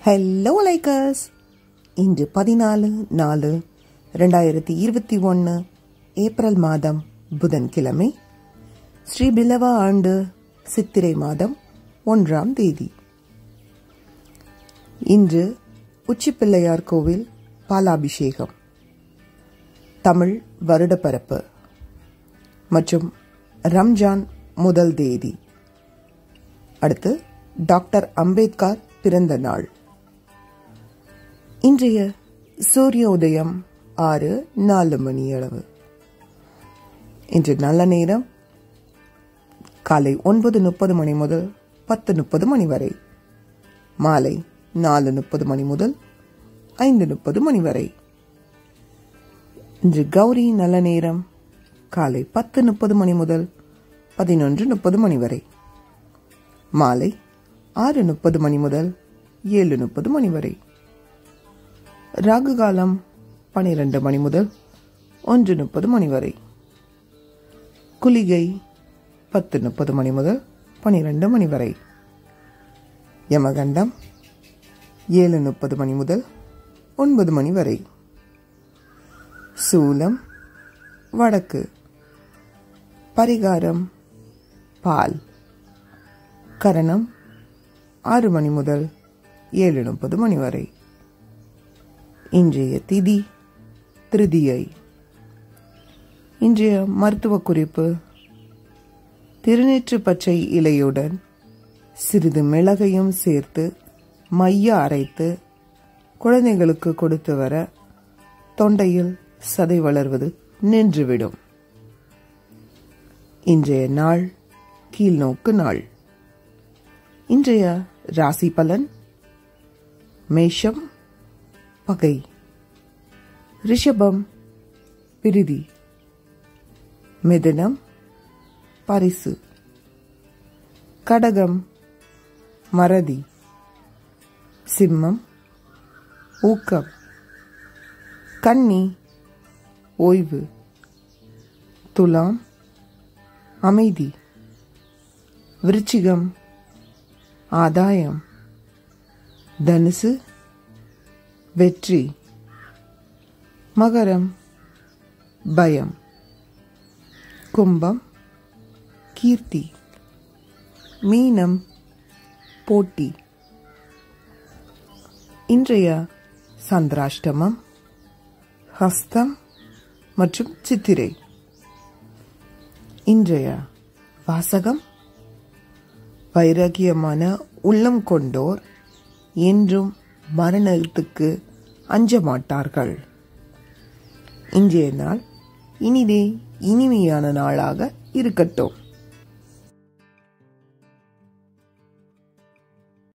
hello likers இன்று பதினாலு நாலு ரெண்டாயிரத்தி இருபத்தி ஒன்று ஏப்ரல் மாதம் புதன்கிழமை ஸ்ரீ பிலவா ஆண்டு சித்திரை மாதம் ஒன்றாம் தேதி இன்று உச்சிப்பிள்ளையார் கோவில் பாலாபிஷேகம் தமிழ் வருடப்பரப்பு மற்றும் ரம்ஜான் முதல் தேதி அடுத்து டாக்டர் அம்பேத்கர் பிறந்த நாள் இன்றைய சூரிய உதயம் ஆறு நாலு மணி அளவு இன்று நல்ல நேரம் காலை ஒன்பது முப்பது மணி முதல் பத்து முப்பது மணி வரை மாலை நாலு முப்பது மணி முதல் ஐந்து முப்பது மணி வரை இன்று கௌரி நல்ல நேரம் காலை பத்து முப்பது மணி முதல் பதினொன்று முப்பது மணி வரை மாலை ஆறு முப்பது மணி முதல் ஏழு முப்பது மணி வரை ராகு காலம் பனிரெண்டு மணி முதல் ஒன்று முப்பது மணி வரை குளிகை பத்து முப்பது மணி முதல் பனிரெண்டு மணி வரை யமகண்டம் ஏழு முப்பது மணி முதல் ஒன்பது மணி வரை சூலம் வடக்கு பரிகாரம் பால் கரணம் ஆறு மணி முதல் ஏழு முப்பது மணி வரை இன்றைய திதி திருதியை இன்றைய மருத்துவ குறிப்பு திருநெற்று பச்சை இலையுடன் சிறிது மிளகையும் சேர்த்து மைய அரைத்து குழந்தைகளுக்கு கொடுத்து வர தொண்டையில் சதை வளர்வது நின்றுவிடும் இன்றைய நாள் கீழ்நோக்கு நாள் இன்றைய ராசி பலன் மேஷம் பகை ரிஷபம் பிரிதி மிதுனம் பரிசு கடகம் மறதி சிம்மம் ஊக்கம் கன்னி ஓய்வு துலாம் அமைதி விருச்சிகம் ஆதாயம் தனுசு வெற்றி மகரம் பயம் கும்பம் கீர்த்தி மீனம் போட்டி இன்றைய சந்திராஷ்டமம் ஹஸ்தம் மற்றும் சித்திரை இன்றைய வாசகம் வைராகியமான உள்ளம் கொண்டோர் என்றும் மரணத்துக்கு அஞ்ச மாட்டார்கள் இன்றைய நாள் இனிதே இனிமையான நாளாக இருக்கட்டும்